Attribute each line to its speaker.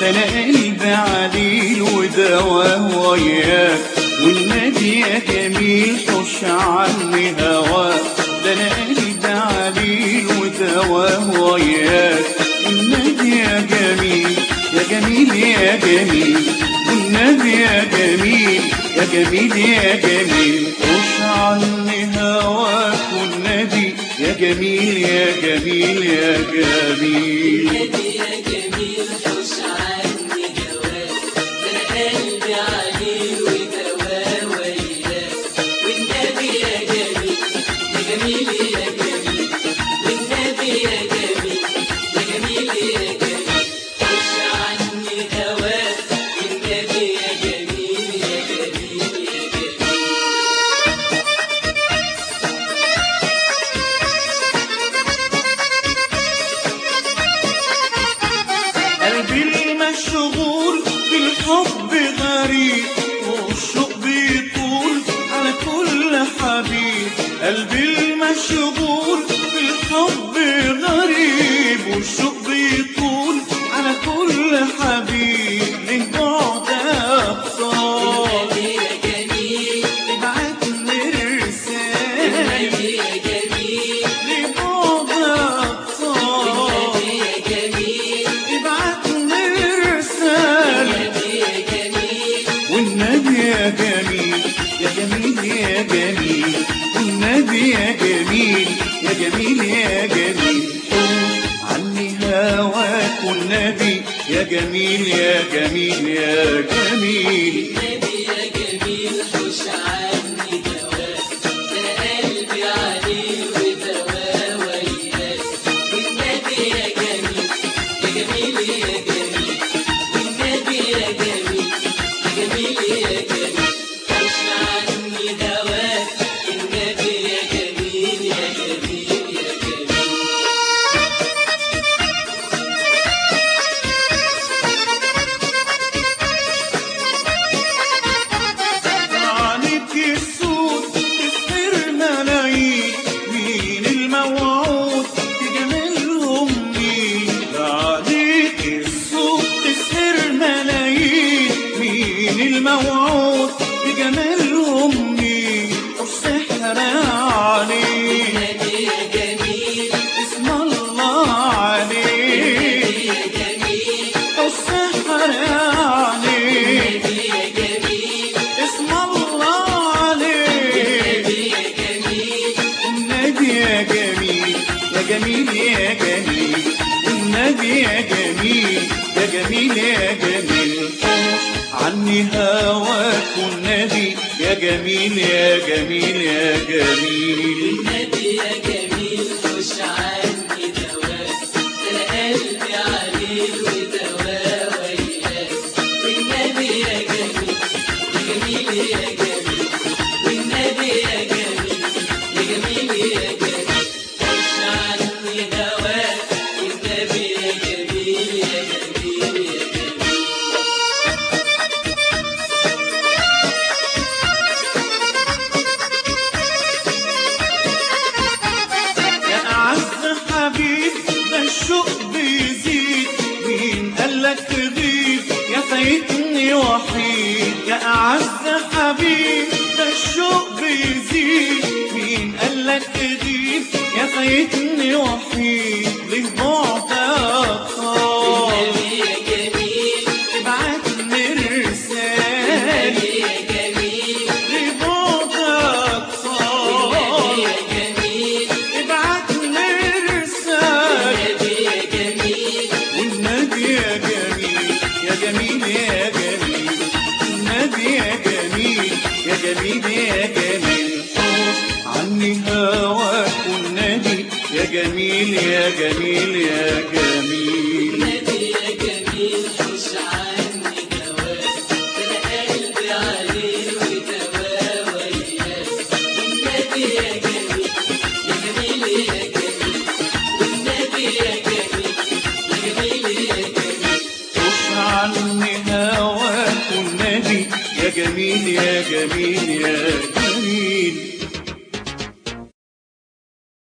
Speaker 1: ده انا قلبي عليل ودواه وياك والنبي يا جميل حش عني هواك ده انا قلبي عليل ودواه وياك والنبي يا جميل يا جميل يا جميل والنبي يا جميل يا جميل يا جميل حش عني هواك والنبي يا جميل يا جميل يا جميل
Speaker 2: النبي يا جميل حوش عني هواك ده انا قلبي عليه ودواه وياك والنبي يا جميل يا جميل يا جميل والنبي يا جميل يا جميل يا جميل حوش عني هواك والنبي يا جميل يا جميل يا جميل
Speaker 1: قلبي المشغول بالحب غريب والشوق بيطول على كل حبيب قلبي المشغول بالحب غريب والشوق بيطول على كل حبيب من بعد أبصار
Speaker 2: النبي يا جميل
Speaker 1: ابعتني رسالة
Speaker 2: النبي يا جميل
Speaker 1: لبعد أبصار
Speaker 2: النبي يا جميل
Speaker 1: ابعتني رسالة
Speaker 2: النبي يا جميل
Speaker 1: والنبي يا جميل يا جميل يا جميل والنبي يا جميل يا جميل يا جميل حوش عني هواك والنبي يا جميل يا جميل يا جميل
Speaker 2: النبي يا جميل حوش عني هواك ده قلبي عليه ودواه وياك والنبي يا جميل يا جميل يا جميل والنبي يا جميل يا جميل يا جميل حوش عني هواك النبي يا جميل يا جميل يا جميل
Speaker 1: عليك السود تسحر ملايين مين الموعود بجمالهم مين عليك السود تسحر ملايين مين الموعود بجمالهم مين السحر عليك
Speaker 2: النبي يا جميل
Speaker 1: اسم الله عليك
Speaker 2: النبي يا جميل
Speaker 1: السحر عليك
Speaker 2: النبي يا جميل
Speaker 1: اسم الله عليك
Speaker 2: النبي يا جميل
Speaker 1: النبي يا جميل يا جميل يا جميل النبي يا جميل يا جميل يا جميل حوش عني هواك والنبي يا جميل يا جميل يا جميل
Speaker 2: النبي يا جميل خش عني دواك انا قلبي عليه ودواه وياك والنبي يا جميل يا جميل يا جميل والنبي يا جميل يا جميل يا جميل خش عني دواك والنبي يا جميل يا جميل يا جميل
Speaker 1: يا أعز حبيب ده الشوق بيزيد مين قالك تغيب يا فايتني وحيد يا أعز حبيب ده الشوق بيزيد مين قالك تغيب يا فايتني وحيد ليه بعدك طال
Speaker 2: النبي يا جميل
Speaker 1: ابعتني رسالة
Speaker 2: النبي يا جميل
Speaker 1: ليه بعدك
Speaker 2: النبي
Speaker 1: طال
Speaker 2: يا جميل
Speaker 1: ابعتني رسالة
Speaker 2: النبي يا جميل
Speaker 1: والنبي يا جميل يا جميل يا جميل النبي يا جميل يا جميل يا جميل حوش عني هواك والنبي يا جميل يا جميل يا جميل
Speaker 2: النبي يا جميل حوش عني دواك انا قلبي عليه ودواه وياك والنبي يا جميل يا جميل يا جميل والنبي يا جميل يا جميل يا جميل
Speaker 1: حوش عني هواك والنبي يا جميل يا جميل